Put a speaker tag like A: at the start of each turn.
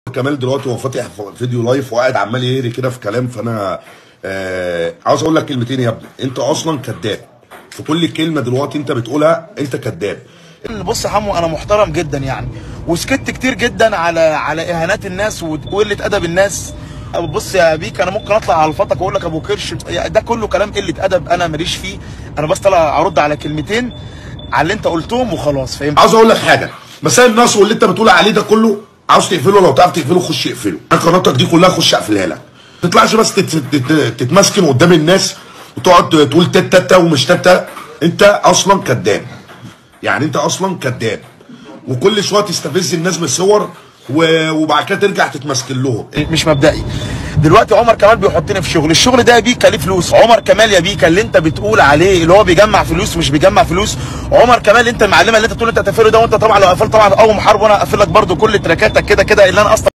A: كمال دلوقتي هو فاتح فيديو لايف وقاعد عمال يهري كده في كلام فانا آه عاوز اقول لك كلمتين يا ابني انت اصلا كذاب في كل كلمه دلوقتي انت بتقولها انت كذاب
B: بص يا حمو انا محترم جدا يعني وسكت كتير جدا على على اهانات الناس وقله ادب الناس بص يا بيك انا ممكن اطلع على الفطك واقول لك ابو كرش ده كله كلام قله ادب انا ماليش فيه انا بس طالع ارد على كلمتين على اللي انت قلتهم وخلاص فهمت
A: عاوز اقول لك حاجه مسائل الناس واللي انت بتقول عليه ده كله عاوز تقفله لو تعرف تقفله خش اقفله انا قناتك دي كلها خش اقفلها لك ما تطلعش بس تت- تت- تتمسكن قدام الناس وتقعد تقول تتا تتا ومش تتا انت اصلا كذاب يعني انت اصلا كذاب وكل شويه تستفز الناس بصور و- وبعد كده ترجع تتمسكن لهم
B: مش مبدئي دلوقتي عمر كمال بيحطني في شغل الشغل ده يا بيكا ليه فلوس عمر كمال يا بيكا اللي انت بتقول عليه اللي هو بيجمع فلوس مش بيجمع فلوس عمر كمال انت المعلمه اللي انت تقول انت هتقفله ده وانت طبعا لو قفلت طبعا اول محارب وانا هقفل لك برده كل تراكاتك كده كده اللي انا اصلا